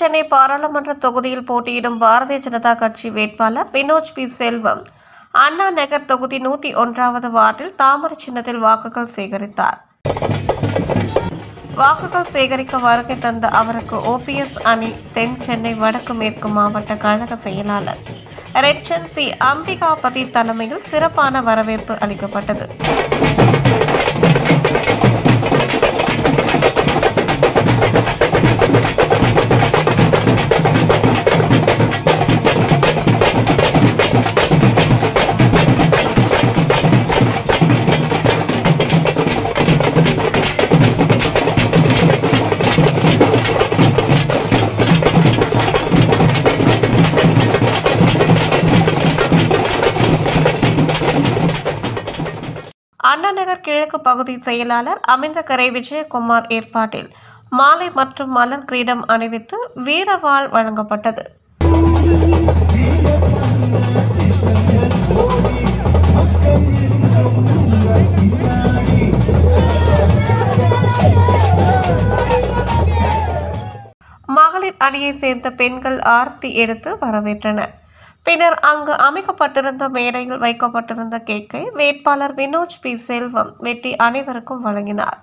சென்னை பாராளுமன்ற தொகுதியில் போட்டியிடும் பாரதிய ஜனதா கட்சி வேட்பாளர் வினோஜ் பி செல்வம் அண்ணா நகர் தொகுதி நூற்றி ஒன்றாவது வார்டில் தாமரை சின்னத்தில் வாக்குகள் சேகரித்தார் வாக்குகள் சேகரிக்க வருகை தந்த அவருக்கு ஓபிஎஸ் அணி தென் சென்னை வடக்கு மேற்கு மாவட்ட கழக செயலாளர் ரெட்சன் சி அம்பிகாபதி தலைமையில் சிறப்பான வரவேற்பு அளிக்கப்பட்டது அண்ணா நகர் கிழக்கு பகுதி செயலாளர் அமைந்தகரை விஜயகுமார் ஏற்பாட்டில் மாலை மற்றும் மலர் கிரீடம் அணிவித்து வீரவாள் வழங்கப்பட்டது மகளிர் அணியை சேர்ந்த பெண்கள் ஆர்த்தி எடுத்து வரவேற்றனர் பின்னர் அங்கு அமைக்கப்பட்டிருந்த மேடையில் வைக்கப்பட்டிருந்த கேக்கை வேட்பாளர் வினோஜ் பி செல்வம் வெட்டி அனைவருக்கும் வழங்கினார்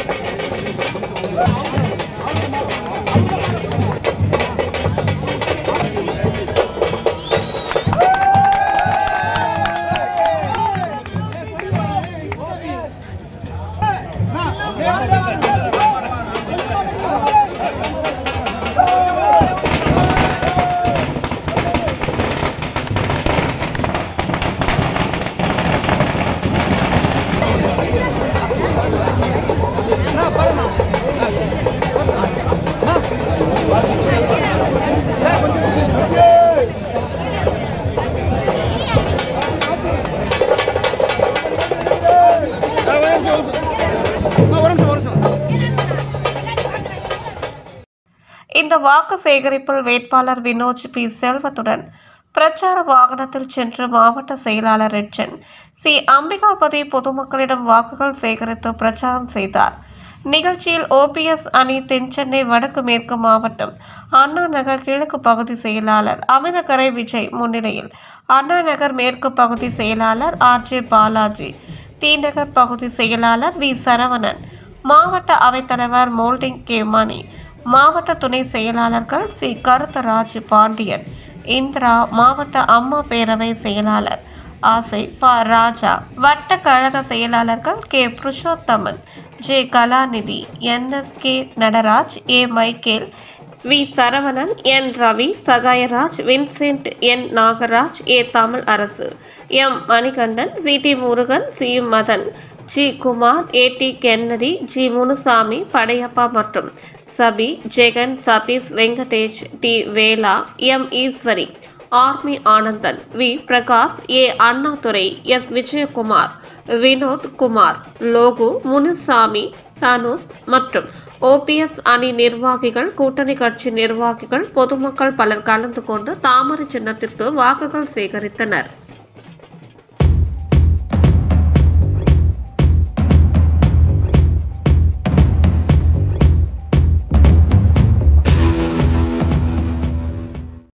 இந்த வாக்கு சேகரிப்பில் வேட்பாளர் வினோஜ் பி செல்வத்துடன் பிரச்சார வாகனத்தில் சென்று மாவட்ட செயலாளர் ரெட்சன் சி அம்பிகாபதி பொதுமக்களிடம் வாக்குகள் சேகரித்து பிரச்சாரம் செய்தார் நிகழ்ச்சியில் ஓபிஎஸ் அணி தென்சென்னை வடக்கு மேற்கு மாவட்டம் அண்ணா நகர் கிழக்கு பகுதி செயலாளர் அமிர்தகரை விஜய் முன்னிலையில் அண்ணா நகர் மேற்கு பகுதி செயலாளர் ஆர் ஜே பாலாஜி தீநகர் பகுதி செயலாளர் வி சரவணன் மாவட்ட அவைத்தலைவர் மோல்டிங் கே மணி மாவட்ட துணை செயலாளர்கள் சி கருத்தராஜ் பாண்டியன் இந்திரா மாவட்ட அம்மா பேரவை செயலாளர் ஆசை ப ராஜா வட்ட கழக செயலாளர்கள் K Purushothaman J Kalanidhi N S K Nataraj A Michael V Saravanan N Ravi Sahayaraj Vincent N Nagaraj A Tamil Arasu M Manikandan C T Murugan C Madan G Kumar A T Kennedy G Munusamy Padayappa மற்றும் Sabi Jagan Sathish Venkatesh T Vela M Eswari army Anandan V Prakash A Annadurai S Vijayakumar Vinoth Kumar Logu Munusamy Dhanush மற்றும் ஓபிஎஸ் அணி நிர்வாகிகள் கூட்டணி கட்சி நிர்வாகிகள் பொதுமக்கள் பலர் கலந்து கொண்டு தாமரை சின்னத்திற்கு வாக்குகள் சேகரித்தனர்